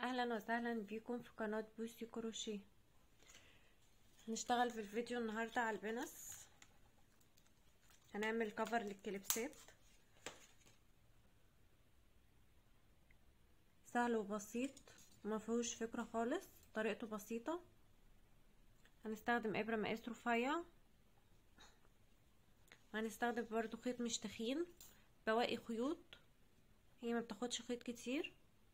اهلا وسهلا بيكم في قناة بوسي كروشيه هنشتغل في الفيديو النهاردة على البنس هنعمل كفر للكليبسات سهل وبسيط وما فيهوش فكرة خالص طريقته بسيطة هنستخدم ابرة مقاس رفيع وهنستخدم برضو خيط مش تخين بواقي خيوط هي ما بتاخدش خيط كتير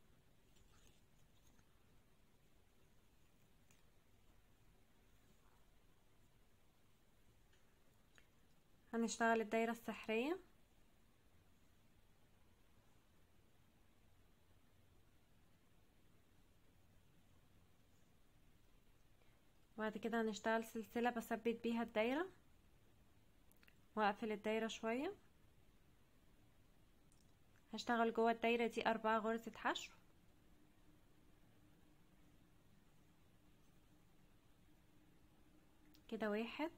هنشتغل الدايرة السحرية وبعد كده هنشتغل سلسلة بثبت بيها الدايرة واقفل الدايرة شوية هشتغل جوه الدايرة دي أربعة غرزة حشو كده واحد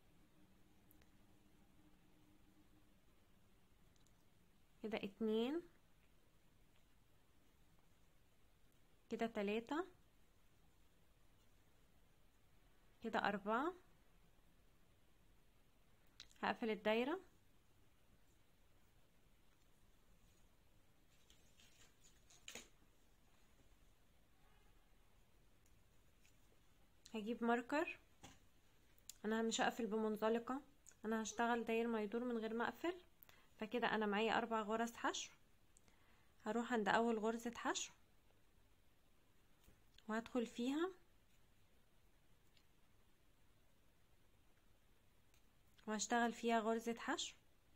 كده اتنين كده تلاتة كده أربعة هقفل الدايرة هجيب ماركر انا مش هقفل بمنزلقة انا هشتغل داير ما يدور من غير ما اقفل فكده انا معايا اربع غرز حشو هروح عند اول غرزة حشو وهدخل فيها وهشتغل فيها غرزة حشو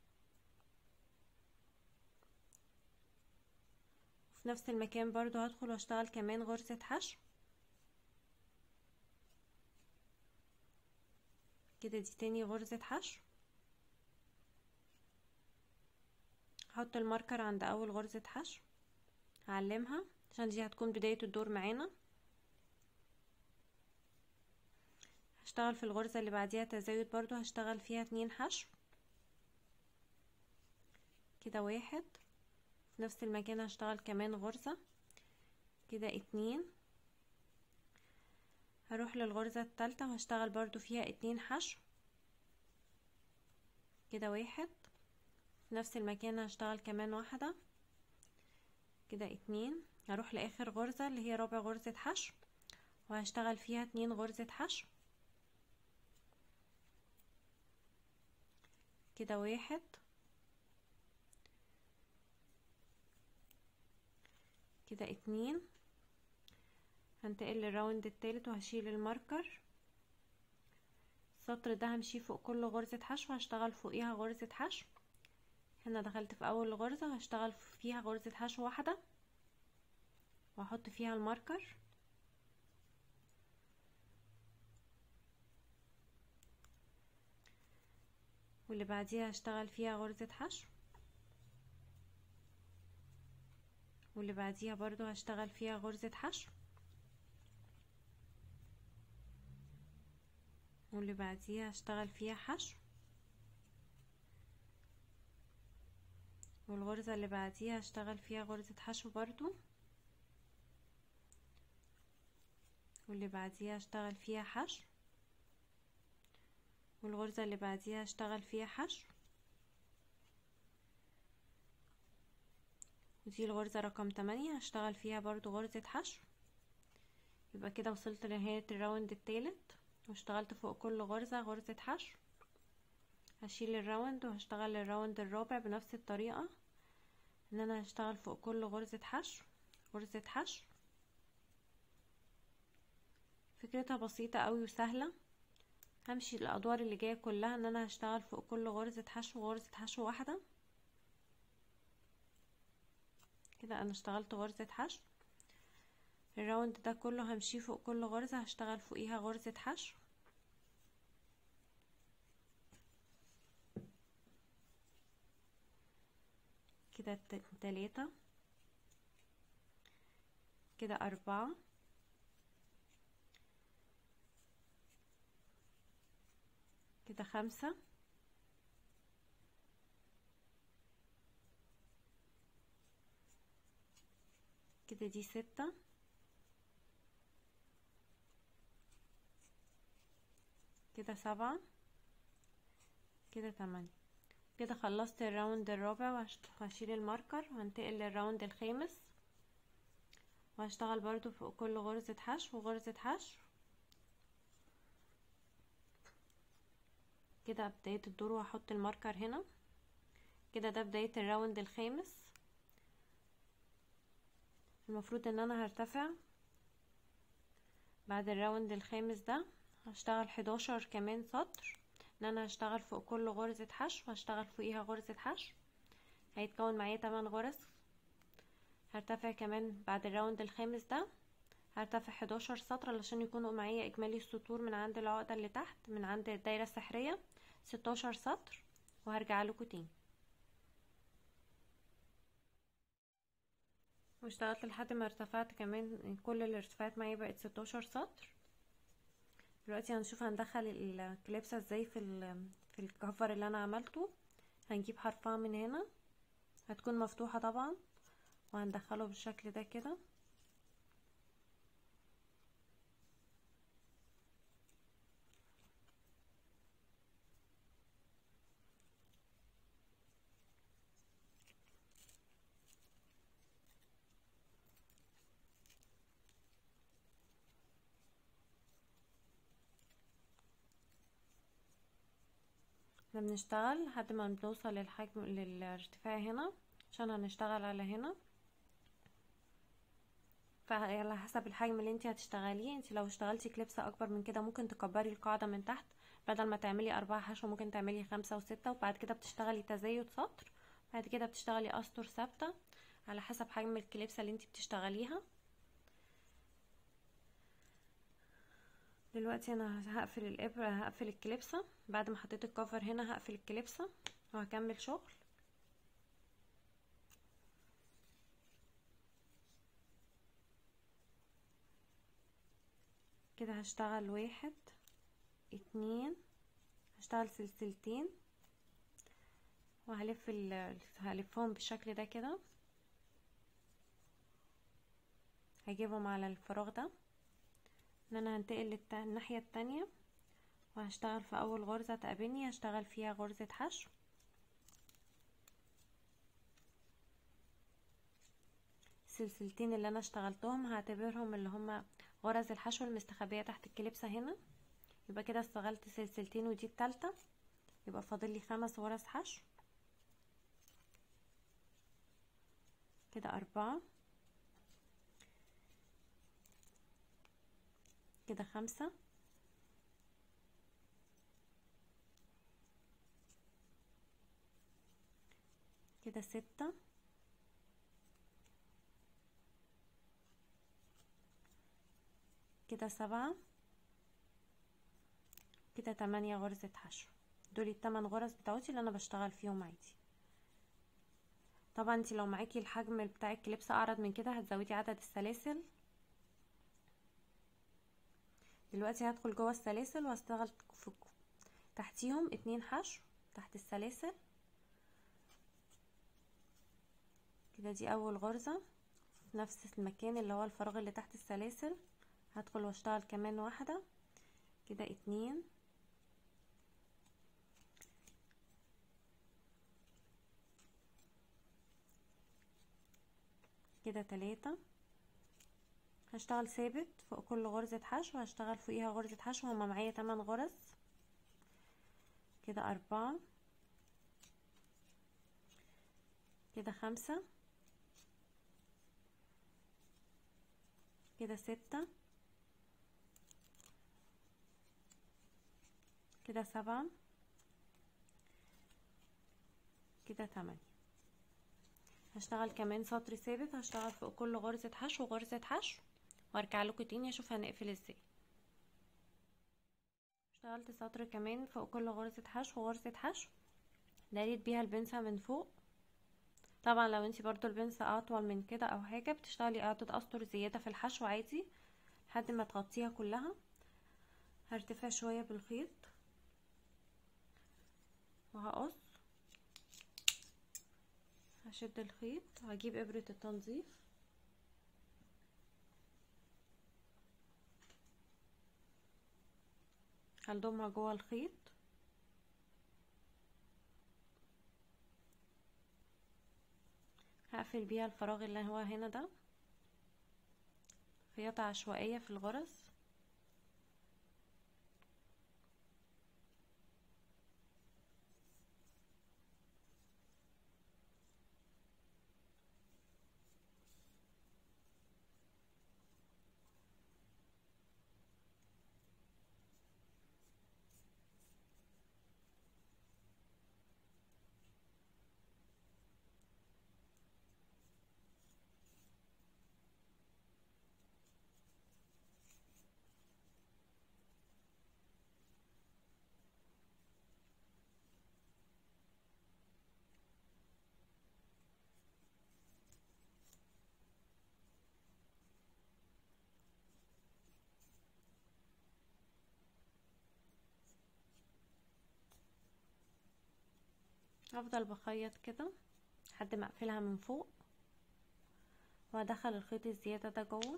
في نفس المكان برضو هدخل واشتغل كمان غرزة حشو كده دي تاني غرزة حشو هحط الماركر عند اول غرزة حشو هعلمها عشان دي هتكون بداية الدور معانا هشتغل في الغرزة اللي بعديها تزايد برضو هشتغل فيها اتنين حشو كده واحد في نفس المكان هشتغل كمان غرزة كده اتنين هروح للغرزة التالتة وهشتغل برضو فيها اتنين حشو كده واحد في نفس المكان هشتغل كمان واحدة كده اتنين هروح لاخر غرزة اللي هي رابع غرزة حشو وهشتغل فيها اتنين غرزة حشو كده واحد كده اتنين هنتقل للراوند التالت وهشيل الماركر السطر ده همشي فوق كل غرزة حشو هشتغل فوقيها غرزة حشو هنا دخلت في اول غرزة هشتغل فيها غرزة حشو واحدة واحط فيها الماركر واللي بعديها هشتغل فيها غرزة حشو واللي بعديها برضو هشتغل فيها غرزة حشو واللي بعديها هشتغل فيها حشو والغرزة اللي بعديها هشتغل فيها غرزة حشو برضو واللي بعديها هشتغل فيها حشو والغرزة اللي بعديها هشتغل فيها حشو ودي الغرزة رقم تمانية هشتغل فيها برضو غرزة حشو يبقى كده وصلت لنهاية الراوند التالت واشتغلت فوق كل غرزة غرزة حشو هشيل الراوند وهشتغل الراوند الرابع بنفس الطريقة ان انا هشتغل فوق كل غرزة حشو غرزة حشو فكرتها بسيطة قوي وسهلة همشي الادوار اللي جاية كلها ان انا هشتغل فوق كل غرزة حشو غرزة حشو واحدة كده انا اشتغلت غرزة حشو الراوند ده كله همشي فوق كل غرزة هشتغل فوقيها غرزة حشو كده تلاتة كده أربعة كده خمسة كده دي ستة كده سبعة كده تمانية كده خلصت الراوند الرابع وهشيل الماركر وهنتقل للراوند الخامس وهشتغل برضو فوق كل غرزة حشو وغرزة حشو كده بداية الدور وهحط الماركر هنا كده ده بداية الراوند الخامس المفروض ان انا هرتفع بعد الراوند الخامس ده هشتغل حداشر كمان سطر ان انا هشتغل فوق كل غرزة حشو هشتغل فوقيها غرزة حشو هيتكون معايا 8 غرز هرتفع كمان بعد الراوند الخامس ده هرتفع 11 سطر علشان يكونوا معايا اجمالي السطور من عند العقدة اللي تحت من عند الدايرة السحرية 16 سطر وهرجع لكم تاني واشتغلت لحد ما ارتفعت كمان كل الارتفاعات معايا بقت 16 سطر دلوقتي هنشوف هندخل الكليبسة ازاي في في الكفر اللي انا عملته هنجيب حرفها من هنا هتكون مفتوحة طبعا وهندخله بالشكل ده كده احنا بنشتغل لحد ما بنوصل للحجم للارتفاع هنا عشان هنشتغل على هنا فعلى حسب الحجم اللي انت هتشتغليه انت لو اشتغلتي كليبسة اكبر من كده ممكن تكبري القاعدة من تحت بدل ما تعملي اربعة حشو ممكن تعملي خمسة وستة وبعد كده بتشتغلي تزايد سطر بعد كده بتشتغلي اسطر ثابتة على حسب حجم الكليبسة اللي انت بتشتغليها دلوقتي انا هقفل الابرة هقفل الكليبسة بعد ما حطيت الكفر هنا هقفل الكليبسة وهكمل شغل كده هشتغل واحد اتنين هشتغل سلسلتين وهلف ال هلفهم بالشكل ده كده هجيبهم على الفراغ ده ان انا هنتقل الناحية التانية وهشتغل في اول غرزة تقابلني هشتغل فيها غرزة حشو السلسلتين اللي انا اشتغلتهم هعتبرهم اللي هما غرز الحشو المستخبية تحت الكليبسة هنا يبقى كده اشتغلت سلسلتين ودي التالتة يبقى فاضل لي خمس غرز حشو كده اربعة كده خمسة كده ستة كده سبعة كده تمانية غرزة حشو دول التمن غرز بتاعتي اللي انا بشتغل فيهم عادي طبعا انت لو معاكي الحجم بتاع الكليبس اعرض من كده هتزودي عدد السلاسل دلوقتي هدخل جوه السلاسل وهشتغل تحتيهم اتنين حشو تحت السلاسل كده دي اول غرزة في نفس المكان اللي هو الفراغ اللي تحت السلاسل هدخل واشتغل كمان واحدة كده اتنين كده تلاتة هشتغل ثابت فوق كل غرزة حشو هشتغل فوقيها غرزة حشو هما معايا تمن غرز كده أربعة كده خمسة كده ستة كده سبعة كده تمانية هشتغل كمان سطر ثابت هشتغل فوق كل غرزة حشو غرزة حشو وارجع لكم تاني اشوف هنقفل ازاي اشتغلت سطر كمان فوق كل غرزة حشو غرزة حشو داريت بيها البنسة من فوق طبعا لو انتي برضو البنسة اطول من كده او حاجة بتشتغلي عدد اسطر زيادة في الحشو عادي لحد ما تغطيها كلها هرتفع شوية بالخيط وهقص هشد الخيط هجيب ابرة التنظيف هلضمها جوه الخيط هقفل بيها الفراغ اللي هو هنا ده خياطة عشوائية في الغرز افضل بخيط كده لحد ما اقفلها من فوق وادخل الخيط الزياده ده جوه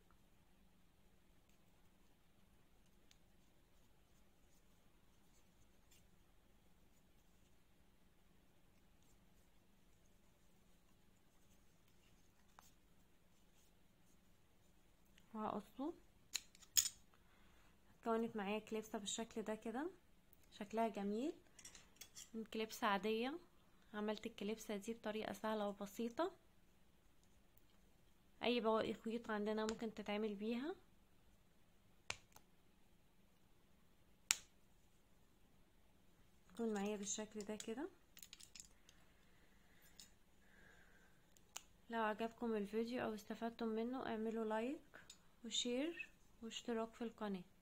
وهقصه اتكونت معايا كليبسه بالشكل ده كده شكلها جميل كليبسه عاديه عملت الكليبسه دي بطريقه سهله وبسيطه اي بواقي خيوط عندنا ممكن تتعمل بيها تكون معايا بالشكل ده كده لو عجبكم الفيديو او استفدتم منه اعملوا لايك وشير واشتراك في القناه